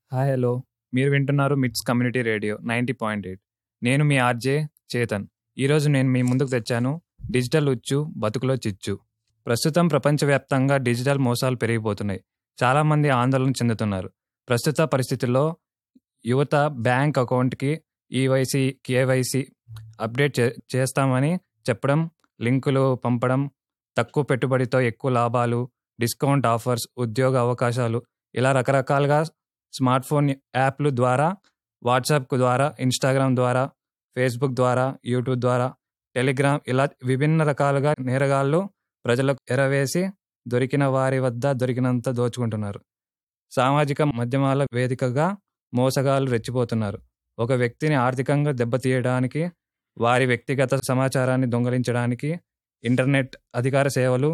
hi hello మీరు వింటున్నారు MITS community radio ninety point eight నేను మీ ఆర్జే చేతన్ ఈరోజు నేను మీ ముందుకు తెచ్చాను డిజిటల్ ఉచ్చు బతుకులో చిచ్చు ప్రస్తుతం ప్రపంచవ్యాప్తంగా డిజిటల్ మోసాలు పెరిగిపోతున్నాయి చాలామంది ఆందోళన చెందుతున్నారు ప్రస్తుత పరిస్థితుల్లో యువత బ్యాంక్ అకౌంట్కి ఈవైసీ కేవైసీ అప్డేట్ చే చేస్తామని చెప్పడం లింకులు పంపడం తక్కువ పెట్టుబడితో ఎక్కువ లాభాలు డిస్కౌంట్ ఆఫర్స్ ఉద్యోగ అవకాశాలు ఇలా రకరకాలుగా స్మార్ట్ ఫోన్ యాప్లు ద్వారా వాట్సాప్ ద్వారా ఇన్స్టాగ్రామ్ ద్వారా ఫేస్బుక్ ద్వారా యూట్యూబ్ ద్వారా టెలిగ్రామ్ ఇలా విభిన్న రకాలుగా నేరగాళ్ళు ప్రజలకు ఎరవేసి దొరికిన వారి వద్ద దొరికినంత దోచుకుంటున్నారు సామాజిక మాధ్యమాల వేదికగా మోసగాళ్ళు రెచ్చిపోతున్నారు ఒక వ్యక్తిని ఆర్థికంగా దెబ్బతీయడానికి వారి వ్యక్తిగత సమాచారాన్ని దొంగలించడానికి ఇంటర్నెట్ అధికార సేవలు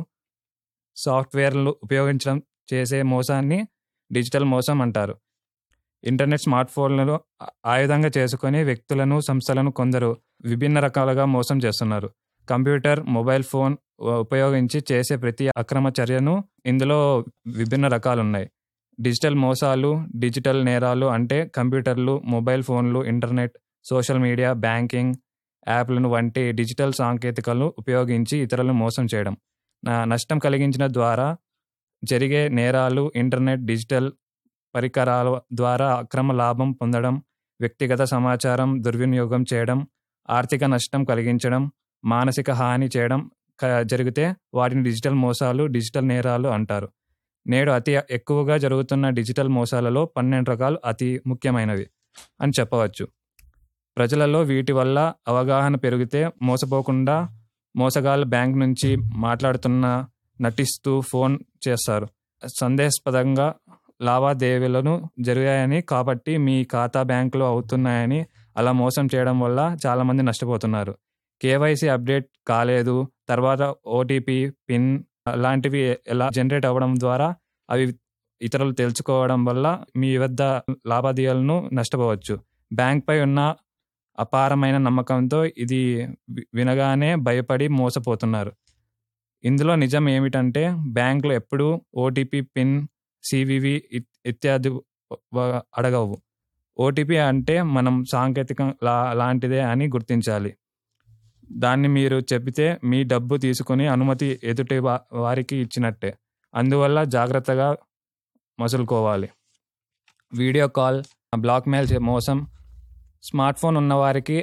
సాఫ్ట్వేర్లు ఉపయోగించడం చేసే మోసాన్ని డిజిటల్ మోసం అంటారు ఇంటర్నెట్ స్మార్ట్ ఫోన్లను ఆయుధంగా చేసుకొని వ్యక్తులను సంస్థలను కొందరు విభిన్న రకాలుగా మోసం చేస్తున్నారు కంప్యూటర్ మొబైల్ ఫోన్ ఉపయోగించి చేసే ప్రతి అక్రమ చర్యను ఇందులో విభిన్న రకాలు ఉన్నాయి డిజిటల్ మోసాలు డిజిటల్ నేరాలు అంటే కంప్యూటర్లు మొబైల్ ఫోన్లు ఇంటర్నెట్ సోషల్ మీడియా బ్యాంకింగ్ యాప్లను వంటి డిజిటల్ సాంకేతికలను ఉపయోగించి ఇతరులను మోసం చేయడం నా- నష్టం కలిగించిన ద్వారా జరిగే నేరాలు ఇంటర్నెట్ డిజిటల్ పరికరాల ద్వారా అక్రమ లాభం పొందడం వ్యక్తిగత సమాచారం దుర్వినియోగం చేయడం ఆర్థిక నష్టం కలిగించడం మానసిక హాని చేయడం క- జరిగితే వాటిని డిజిటల్ మోసాలు డిజిటల్ నేరాలు అంటారు నేడు అతి ఎక్కువగా జరుగుతున్న డిజిటల్ మోసాలలో పన్నెండు రకాలు అతి ముఖ్యమైనవి అని చెప్పవచ్చు ప్రజలలో వీటి వల్ల అవగాహన పెరిగితే మోసపోకుండా మోసగాళ్ళు బ్యాంక్ నుంచి మాట్లాడుతున్న నటిస్తూ ఫోన్ చేస్తారు సందేహాస్పదంగా లావాదేవీలను జరిగాయని కాబట్టి మీ ఖాతా బ్యాంకులో అవుతున్నాయని అలా మోసం చేయడం వల్ల చాలామంది నష్టపోతున్నారు కేవైసీ అప్డేట్ కాలేదు తర్వాత ఓటీపీ పిన్ అలాంటివి ఎలా జనరేట్ అవ్వడం ద్వారా అవి ఇతరులు తెలుసుకోవడం వల్ల మీ వద్ద లావాదేవీలను నష్టపోవచ్చు బ్యాంక్పై ఉన్న అపారమైన నమ్మకంతో ఇది వి- వినగానే భయపడి మోసపోతున్నారు ఇందులో నిజం ఏమిటంటే బ్యాంకులు ఎప్పుడూ ఓటీపీ పిన్ సివివి ఇత్యాది వ- అడగవు ఓటీపీ అంటే మనం సాంకేతికం లా లాంటిదే అని గుర్తించాలి దాన్ని మీరు చెబితే మీ డబ్బు తీసుకుని అనుమతి ఎదుటి వా- వారికి ఇచ్చినట్టే అందువల్ల జాగ్రత్తగా మసులుకోవాలి వీడియో కాల్ బ్లాక్ మెయిల్ చే- మోసం స్మార్ట్ ఫోన్ ఉన్నవారికి